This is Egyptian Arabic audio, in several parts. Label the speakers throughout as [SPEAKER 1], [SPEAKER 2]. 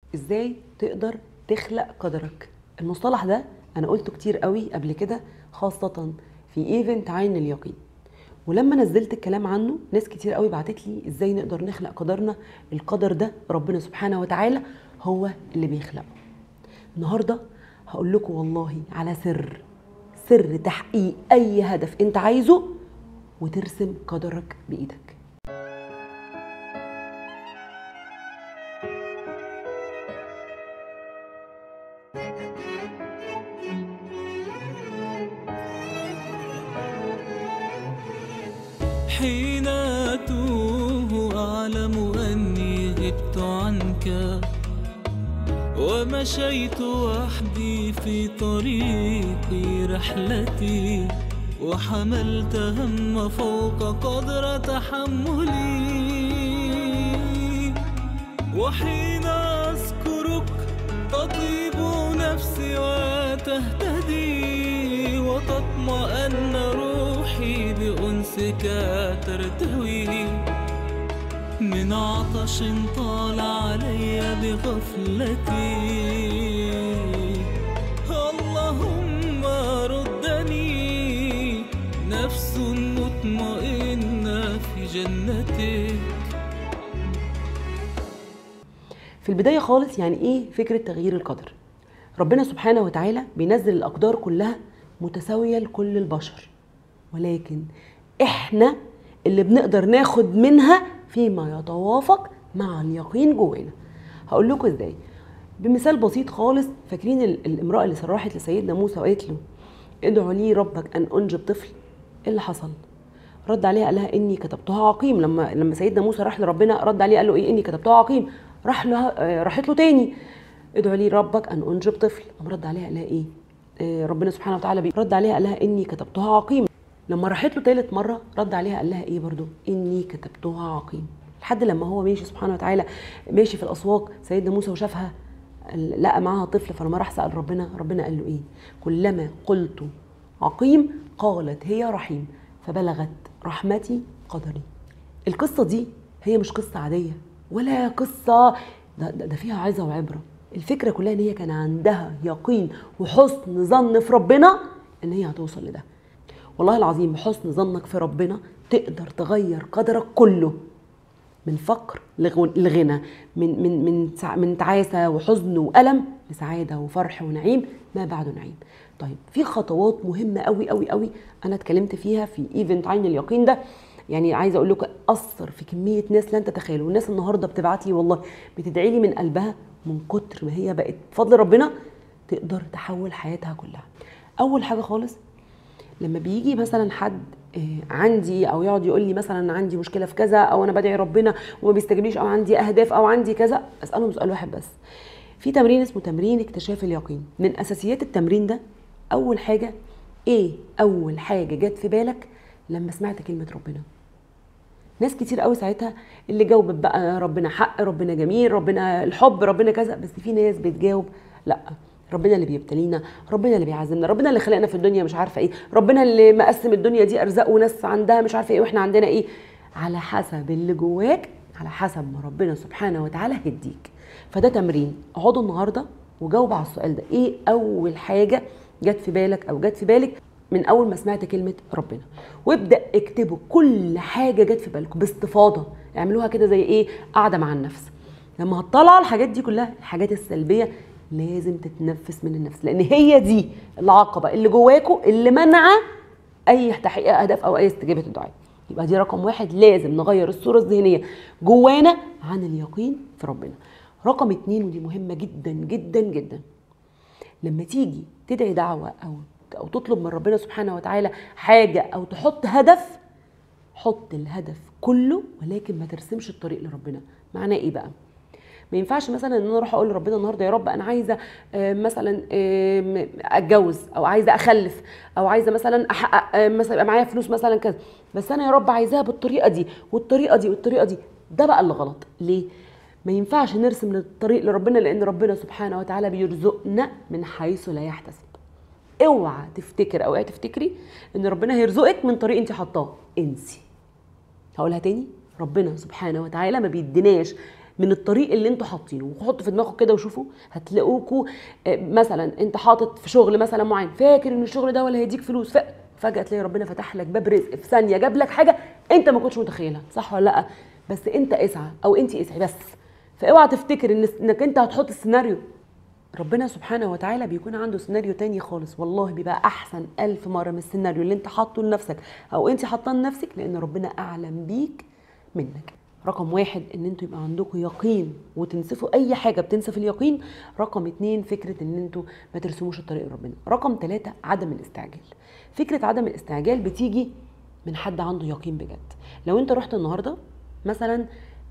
[SPEAKER 1] ازاي تقدر تخلق قدرك المصطلح ده انا قلته كتير قوي قبل كده خاصة في ايفنت عين اليقين ولما نزلت الكلام عنه ناس كتير قوي بعتت لي ازاي نقدر نخلق قدرنا القدر ده ربنا سبحانه وتعالى هو اللي بيخلقه النهارده هقول لكم والله على سر سر تحقيق اي هدف انت عايزه وترسم قدرك بايدك
[SPEAKER 2] حين أتوه أعلم أني غبت عنك ومشيت وحدي في طريقي رحلتي وحملت هم فوق قدر تحملي وحين أذكرك تطيب نفسي وتهتدي وتطمئن روحي بأنسك ترتوي من عطش طال علي بغفلتي اللهم ردني نفس مطمئنة في جنتك
[SPEAKER 1] في البداية خالص يعني ايه فكرة تغيير القدر ربنا سبحانه وتعالى بينزل الأقدار كلها متساوية لكل البشر ولكن احنا اللي بنقدر ناخد منها فيما يتوافق مع اليقين جوانا هقول لكم ازاي بمثال بسيط خالص فاكرين ال- الامرأة اللي صرحت لسيدنا موسى وقالت له ادعوا لي ربك ان انجب طفل ايه اللي حصل رد عليها قال لها اني كتبتها عقيم لما لما سيدنا موسى راح لربنا رد عليه قال له ايه اني كتبتها عقيم راح لها آه، راحت له تاني ادعوا لي ربك ان انجب طفل قام رد عليها قال لها ايه آه، ربنا سبحانه وتعالى بي- رد عليها قال لها اني كتبتها عقيم لما راحت له تالت مره رد عليها قال لها ايه برضو اني كتبتها عقيم لحد لما هو ماشي سبحانه وتعالى ماشي في الاسواق سيدنا موسى وشافها لقى معاها طفل فلما راح سال ربنا ربنا قال له ايه كلما قلت عقيم قالت هي رحيم فبلغت رحمتي قدري القصه دي هي مش قصه عاديه ولا قصه ده, ده, ده فيها عظه وعبره الفكره كلها ان هي كان عندها يقين وحسن ظن في ربنا ان هي هتوصل لده والله العظيم بحسن ظنك في ربنا تقدر تغير قدرك كله من فقر لغو- لغنى من من من سع- من تعاسه وحزن والم لسعاده وفرح ونعيم ما بعده نعيم طيب في خطوات مهمه قوي قوي قوي انا اتكلمت فيها في ايفنت عين اليقين ده يعني عايزه اقول لكم اثر في كميه ناس لن تتخيلوا والناس النهارده بتبعت لي والله بتدعي لي من قلبها من كتر ما هي بقت بفضل ربنا تقدر تحول حياتها كلها اول حاجه خالص لما بيجي مثلا حد آه، عندي او يقعد يقول لي مثلا عندي مشكله في كذا او انا بدعي ربنا وما بيستجيبليش او عندي اهداف او عندي كذا اسالهم سؤال واحد بس في تمرين اسمه تمرين اكتشاف اليقين من اساسيات التمرين ده اول حاجه ايه اول حاجه جت في بالك لما سمعت كلمه ربنا ناس كتير قوي ساعتها اللي جاوبت بقى ربنا حق ربنا جميل ربنا الحب ربنا كذا بس في ناس بتجاوب لا ربنا اللي بيبتلينا ربنا اللي بيعزمنا ربنا اللي خلقنا في الدنيا مش عارفه ايه ربنا اللي مقسم الدنيا دي ارزاق وناس عندها مش عارفه ايه واحنا عندنا ايه على حسب اللي جواك على حسب ما ربنا سبحانه وتعالى هيديك فده تمرين اقعدوا النهارده وجاوب على السؤال ده ايه اول حاجه جت في بالك او جت في بالك من اول ما سمعت كلمه ربنا وابدا اكتبوا كل حاجه جت في بالكم باستفاضه اعملوها كده زي ايه قاعده مع النفس لما هتطلع الحاجات دي كلها الحاجات السلبيه لازم تتنفس من النفس لان هي دي العقبه اللي جواكوا اللي منعه اي تحقيق اهداف او اي استجابه الدعاء يبقى دي رقم واحد لازم نغير الصوره الذهنيه جوانا عن اليقين في ربنا رقم اتنين ودي مهمه جدا جدا جدا لما تيجي تدعي دعوة أو أو تطلب من ربنا سبحانه وتعالى حاجة أو تحط هدف حط الهدف كله ولكن ما ترسمش الطريق لربنا معناه إيه بقى؟ ما ينفعش مثلا ان انا اروح اقول لربنا النهارده يا رب انا عايزه آه، مثلا آه، اتجوز او عايزه اخلف او عايزه مثلا احقق آه، مثلا يبقى معايا فلوس مثلا كذا بس انا يا رب عايزاها بالطريقه دي والطريقه دي والطريقه دي ده بقى اللي غلط ليه ما ينفعش نرسم الطريق لربنا لان ربنا سبحانه وتعالى بيرزقنا من حيث لا يحتسب اوعى تفتكر او اوعي تفتكري ان ربنا هيرزقك من طريق انت حطاه انسي هقولها تاني ربنا سبحانه وتعالى ما بيديناش من الطريق اللي انتوا حاطينه وحطوا في دماغكم كده وشوفوا هتلاقوكوا آه، مثلا انت حاطط في شغل مثلا معين فاكر ان الشغل ده ولا هيديك فلوس ف- فجاه تلاقي ربنا فتح لك باب رزق في ثانيه جاب لك حاجه انت ما كنتش متخيلها صح ولا لا بس انت اسعى او انت اسعي بس فاوعى تفتكر ان انك انت هتحط السيناريو ربنا سبحانه وتعالى بيكون عنده سيناريو تاني خالص والله بيبقى احسن ألف مره من السيناريو اللي انت حاطه لنفسك او انت حاطاه لنفسك لان ربنا اعلم بيك منك رقم واحد ان انتوا يبقى عندكم يقين وتنسفوا اي حاجه بتنسف اليقين رقم اتنين فكره ان انتوا ما ترسموش الطريق لربنا رقم ثلاثة عدم الاستعجال فكره عدم الاستعجال بتيجي من حد عنده يقين بجد لو انت رحت النهارده مثلا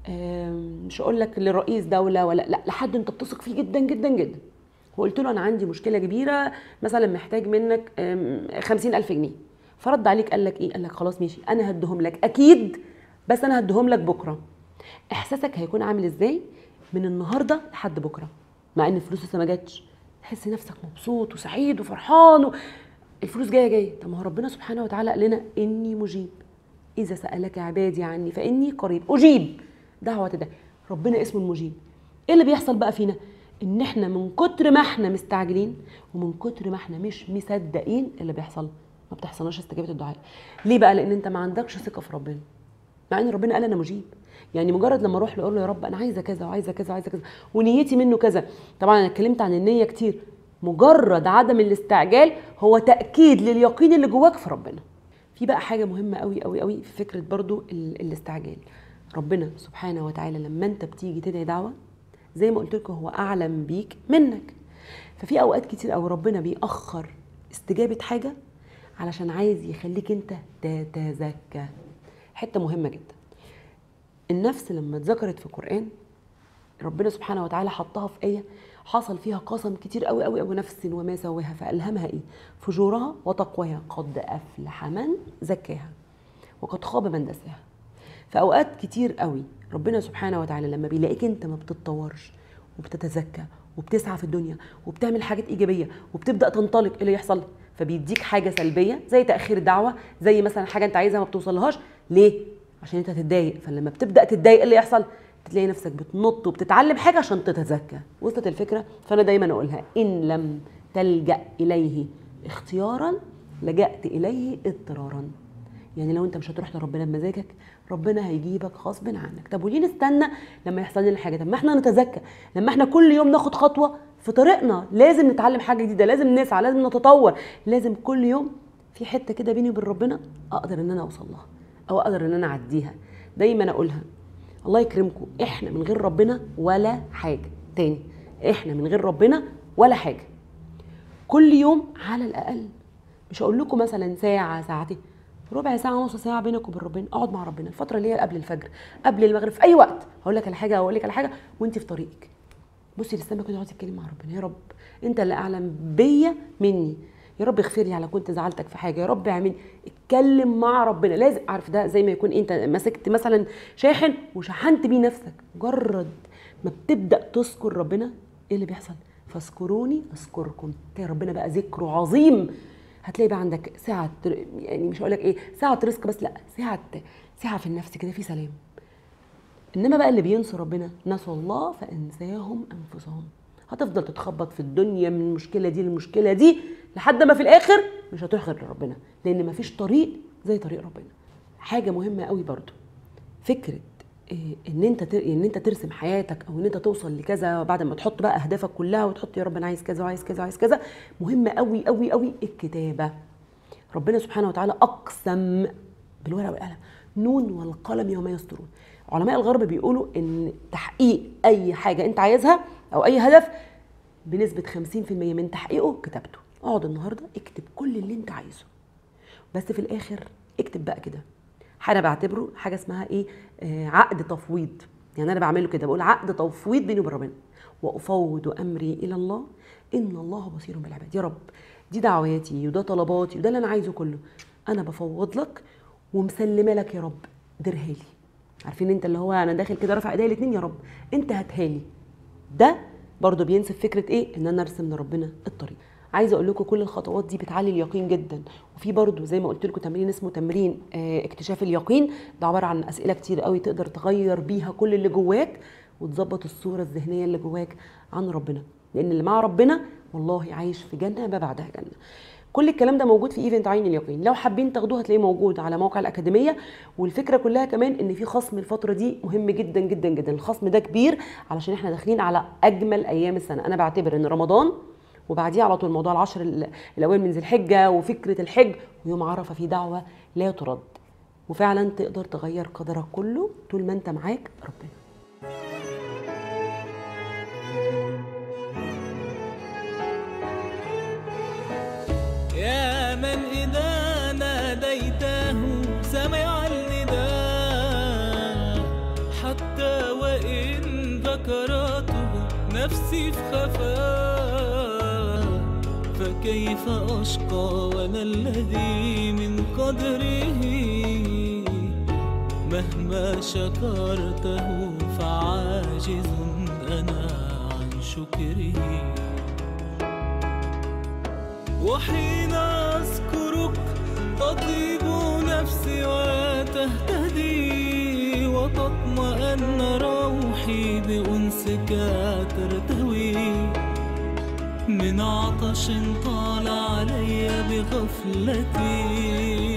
[SPEAKER 1] آم، مش هقول لك لرئيس دوله ولا لا لحد انت بتثق فيه جدا جدا جدا وقلت له انا عندي مشكله كبيره مثلا محتاج منك خمسين الف جنيه فرد عليك قال لك ايه قال لك خلاص ماشي انا هديهم لك اكيد بس انا هديهم لك بكره احساسك هيكون عامل ازاي من النهارده لحد بكره مع ان الفلوس لسه ما جاتش تحس نفسك مبسوط وسعيد وفرحان و... الفلوس جايه جايه طب ما هو ربنا سبحانه وتعالى قال لنا اني مجيب اذا سالك عبادي عني فاني قريب اجيب دعوه ده ربنا اسمه المجيب ايه اللي بيحصل بقى فينا ان احنا من كتر ما احنا مستعجلين ومن كتر ما احنا مش مصدقين اللي بيحصل ما بتحصلناش استجابه الدعاء ليه بقى لان انت ما عندكش ثقه في ربنا مع ان ربنا قال انا مجيب يعني مجرد لما اروح له اقول له يا رب انا عايزه كذا وعايزه كذا وعايزه كذا ونيتي منه كذا طبعا انا اتكلمت عن النيه كتير مجرد عدم الاستعجال هو تاكيد لليقين اللي جواك في ربنا في بقى حاجه مهمه قوي قوي قوي في فكره برضو ال- الاستعجال ربنا سبحانه وتعالى لما انت بتيجي تدعي دعوه زي ما قلت لكم هو اعلم بيك منك ففي اوقات كتير قوي ربنا بيأخر استجابه حاجه علشان عايز يخليك انت تتزكى حته مهمه جدا النفس لما اتذكرت في القران ربنا سبحانه وتعالى حطها في ايه حصل فيها قسم كتير قوي قوي قوي نفس وما سواها فالهمها ايه فجورها وتقواها قد افلح من زكاها وقد خاب من دساها في اوقات كتير قوي ربنا سبحانه وتعالى لما بيلاقيك انت ما بتتطورش وبتتزكى وبتسعى في الدنيا وبتعمل حاجات ايجابيه وبتبدا تنطلق ايه اللي يحصل فبيديك حاجه سلبيه زي تاخير دعوه زي مثلا حاجه انت عايزها ما بتوصلهاش ليه عشان انت هتتضايق فلما بتبدا تتضايق ايه اللي يحصل تلاقي نفسك بتنط وبتتعلم حاجه عشان تتزكى وصلت الفكره فانا دايما اقولها ان لم تلجا اليه اختيارا لجأت اليه اضطرارا يعني لو انت مش هتروح لربنا بمزاجك ربنا هيجيبك غصب عنك طب وليه نستنى لما يحصل لنا حاجه طب ما احنا نتزكى لما احنا كل يوم ناخد خطوه في طريقنا لازم نتعلم حاجه جديده لازم نسعى لازم نتطور لازم كل يوم في حته كده بيني وبين ربنا اقدر ان انا اوصل لها او اقدر ان انا اعديها دايما اقولها الله يكرمكم احنا من غير ربنا ولا حاجه تاني احنا من غير ربنا ولا حاجه كل يوم على الاقل مش هقول لكم مثلا ساعه ساعتين ربع ساعه نص ساعه بينك وبين ربنا اقعد مع ربنا الفتره اللي هي قبل الفجر قبل المغرب في اي وقت هقول لك على حاجه اقول لك على حاجه وانت في طريقك بصي للسما كده اقعدي تتكلمي مع ربنا يا رب انت اللي اعلم بيا مني يا رب اغفر لي على كنت زعلتك في حاجه يا رب اعمل اتكلم مع ربنا لازم عارف ده زي ما يكون انت مسكت مثلا شاحن وشحنت بيه نفسك مجرد ما بتبدا تذكر ربنا ايه اللي بيحصل فاذكروني اذكركم تلاقي ربنا بقى ذكره عظيم هتلاقي بقى عندك سعه يعني مش هقول لك ايه سعه رزق بس لا سعه سعه في النفس كده في سلام انما بقى اللي بينسوا ربنا نسوا الله فانساهم انفسهم هتفضل تتخبط في الدنيا من المشكله دي للمشكله دي لحد ما في الاخر مش هتروح غير لربنا لان مفيش طريق زي طريق ربنا حاجه مهمه قوي برضو فكره إيه ان انت تر... ان انت ترسم حياتك او ان انت توصل لكذا بعد ما تحط بقى اهدافك كلها وتحط يا رب انا عايز كذا وعايز كذا وعايز كذا مهمه قوي قوي قوي الكتابه ربنا سبحانه وتعالى اقسم بالورقه والقلم نون والقلم وما يسطرون علماء الغرب بيقولوا ان تحقيق اي حاجه انت عايزها او اي هدف بنسبه 50% من تحقيقه كتابته اقعد النهارده اكتب كل اللي انت عايزه بس في الاخر اكتب بقى كده انا بعتبره حاجه اسمها ايه آه عقد تفويض يعني انا بعمله كده بقول عقد تفويض بيني وبين ربنا وافوض امري الى الله ان الله بصير بالعباد يا رب دي دعواتي وده طلباتي وده اللي انا عايزه كله انا بفوض لك ومسلمه لك يا رب ديرها لي عارفين انت اللي هو انا داخل كده رافع ايديا الاثنين يا رب انت هاتها لي ده برضه بينسف فكره ايه ان انا ارسم لربنا الطريق عايزه اقول لكم كل الخطوات دي بتعلي اليقين جدا وفي برضه زي ما قلت لكم تمرين اسمه تمرين اه اكتشاف اليقين ده عباره عن اسئله كتير قوي تقدر تغير بيها كل اللي جواك وتظبط الصوره الذهنيه اللي جواك عن ربنا لان اللي مع ربنا والله عايش في جنه ما بعدها جنه كل الكلام ده موجود في ايفنت عين اليقين لو حابين تاخدوه هتلاقيه موجود على موقع الاكاديميه والفكره كلها كمان ان في خصم الفتره دي مهم جدا جدا جدا الخصم ده كبير علشان احنا داخلين على اجمل ايام السنه انا بعتبر ان رمضان وبعديه على طول موضوع العشر ال- الاوائل من ذي الحجه وفكره الحج ويوم عرفه في دعوه لا ترد وفعلا تقدر تغير قدرك كله طول ما انت معاك ربنا
[SPEAKER 2] يا من إذا ناديته سمع النداء حتى وإن ذكرته نفسي في خفاء فكيف أشقى وأنا الذي من قدره مهما شكرته فعاجز أنا عن شكره وحين أذكرك تطيب نفسي وتهتدي وتطمئن روحي بأنسك ترتوي من عطش طال علي بغفلتي